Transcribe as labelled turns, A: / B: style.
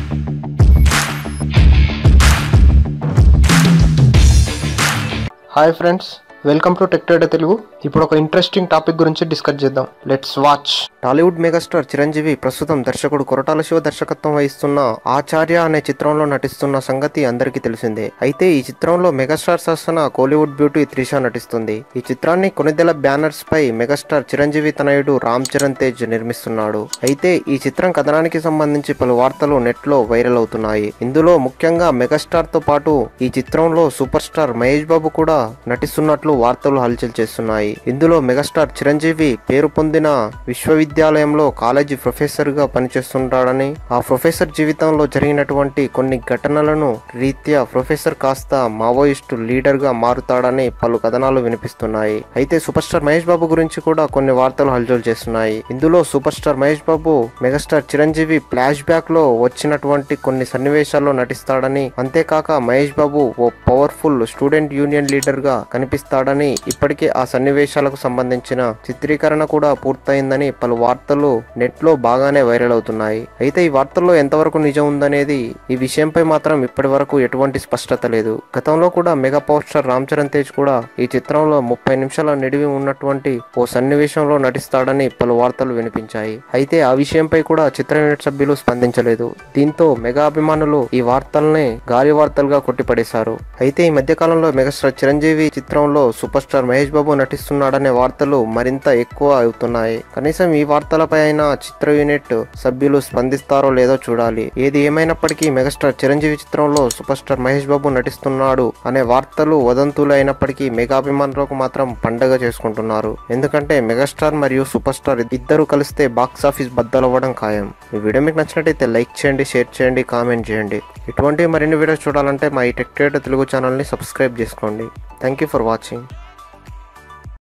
A: hi friends welcome to tech trader Telugu ఇప్పుడు ఒక interesting topic గురించి డిస్కస్ చేద్దాం let's watch Tollywood megastar Chiranjeevi ప్రస్తుతం దర్శకుడు కొరటాల శివ దర్శకత్వం వహిస్తున్న ఆచార్య అనే చిత్రంలో నటిస్తున్న సంగతి అందరికీ తెలిసిందే అయితే ఈ చిత్రంలో మెగాస్టార్ సరసన కోలీవుడ్ బ్యూటీ త్రిష నటిస్తుంది ఈ చిత్రాన్ని కొనిదెల బ్యానర్స్ పై మెగాస్టార్ చిరంజీవి తనయుడు రామ్ చరణ్ తేజ్ నిర్మిస్తున్నాడు అయితే ఈ చిత్రం కథనానికి సంబంధించి పలు వార్తలు నెట్ లో వైరల్ అవుతున్నాయి ఇందులో ముఖ్యంగా మెగాస్టార్ తో పాటు ఈ చిత్రంలో సూపర్ స్టార్ మహేష్ బాబు కూడా నటిస్తున్నట్లు వార్తలు హల్చల్ చేస్తున్నాయి ఇందులో మెగాస్టార్ చిరంజీవి పేరు పొందిన విశ్వవిద్యాలయంలో కాలేజీ ప్రొఫెసర్ గా పనిచేస్తుంటాడని ఆ ప్రొఫెసర్ జీవితంలో జరిగినటువంటి కొన్ని ఘటనలను రీత్యా ప్రొఫెసర్ కాస్త మావోయిస్టు లీడర్ గా మారుతాడని పలు కథనాలు వినిపిస్తున్నాయి అయితే సూపర్ స్టార్ మహేష్ బాబు గురించి కూడా కొన్ని వార్తలు హల్చల్ చేస్తున్నాయి ఇందులో super star Mahesh Babu megastar Chiranjeevi flash back లో వచ్చినటువంటి కొన్ని సన్నివేశాల్లో నటిస్తాడని అంతేకాక మహేష్ బాబు ఓ పవర్ఫుల్ స్టూడెంట్ యూనియన్ లీడర్ గా కనిపిస్తాడని ఇప్పటికే ఆ సన్నివేశాలకు సంబంధించిన చిత్రీకరణ కూడా పూర్తయిందని పలు వార్తలు నెట్ లో బాగానే వైరల్ అవుతున్నాయి అయితే ఈ వార్తల్లో ఎంతవరకు నిజం ఉందనేది ఈ విషయంపై మాత్రం ఇప్పటి వరకు ఎటువంటి స్పష్టత లేదు గతంలో కూడా mega power star Ram Charan Tej కూడా ఈ చిత్రంలో ముప్పై నిమిషాల నిడివి ఉన్నటువంటి ఓ సన్నివేశంలో నటిస్తాడని పలు వార్తలు వినిపించాయి అయితే ఆ విషయంపై కూడా చిత్ర యూనిట్ సభ్యులు స్పందించలేదు దీంతో మెగా అభిమానులు ఈ వార్తల్ని గాలి వార్తలుగా కొట్టిపడేశారు అయితే ఈ మధ్య కాలంలో మెగాస్టార్ చిరంజీవి చిత్రంలో సూపర్ స్టార్ మహేష్ బాబు నటిస్తున్నాడనే వార్తలు మరింత ఎక్కువ అవుతున్నాయి కనీసం ఈ వార్తలపై అయినా చిత్ర యూనిట్ సభ్యులు స్పందిస్తారో లేదో చూడాలి ఏది ఏమైనప్పటికీ మెగాస్టార్ చిరంజీవి చిత్రంలో సూపర్ స్టార్ మహేష్ బాబు నటిస్తున్నాడు అనే వార్తలు వదంతులు అయినప్పటికీ మెగా అభిమానులకు మాత్రం పండగ చేసుకుంటున్నారు ఎందుకంటే మెగాస్టార్ మరియు సూపర్ స్టార్ ఇద్దరు కలిస్తే బాక్స్ ఆఫీస్ బద్దలవ్వడం ఖాయం ఈ వీడియో మీకు నచ్చినట్టయితే లైక్ చేయండి షేర్ చేయండి కామెంట్ చేయండి ఇటువంటి మరిన్ని వీడియోస్ చూడాలంటే మా ఈ టెక్ తెలుగు ఛానల్ని సబ్స్క్రైబ్ చేసుకోండి థ్యాంక్ యూ ఫర్ వాచింగ్